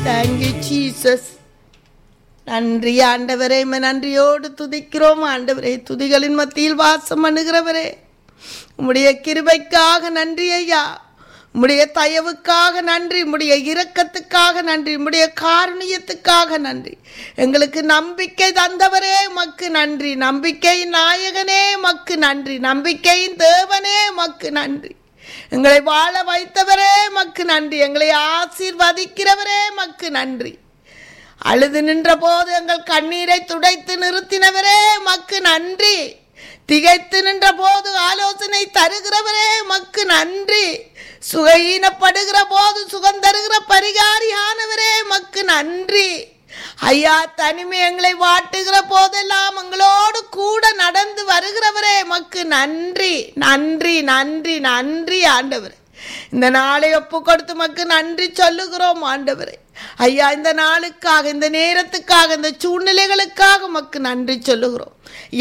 thank you Jesus நன்றி ஆண்டவரே உம்மை நன்றியோடு துதிக்கிறோம் ஆண்டவரே துதிகளின் மத்தியில் வாசம் பண்ணுகிறவரே உம்முடைய கிருபைக்காக நன்றி ஐயா உம்முடைய தயவுக்காக நன்றி உம்முடைய இரக்கத்துக்காக நன்றி உம்முடைய காரணியத்துக்காக நன்றி எங்களுக்கு நம்பிக்கை தந்தவரே மக்கு நன்றி நம்பிக்கை நாயகனே மக்கு நன்றி நம்பிக்கையின் தேவனே மக்கு நன்றி எங்களை வாழ வைத்தவரே மக்கு நன்றி எங்களை ஆசீர்வதிக்கிறவரே மக்கு நன்றி அழுது நின்ற போது எங்கள் கண்ணீரை துடைத்து நிறுத்தினவரே மக்கு நன்றி திகைத்து நின்ற போது ஆலோசனை தருகிறவரே மக்கு நன்றி சுகையீனப்படுகிற போது சுகம் தருகிற பரிகாரியானவரே மக்கு நன்றி ஐயா தனிமை எங்களை வாட்டுகிற போதெல்லாம் எங்களோடு கூட நடந்து வருகிறவரே மக்கு நன்றி நன்றி நன்றி நன்றி ஆண்டவரே இந்த நாளை ஒப்பு கொடுத்து மக்கு நன்றி சொல்லுகிறோம் ஆண்டவரே ஐயா இந்த நாளுக்காக இந்த நேரத்துக்காக இந்த சூழ்நிலைகளுக்காக மக்கு நன்றி சொல்லுகிறோம்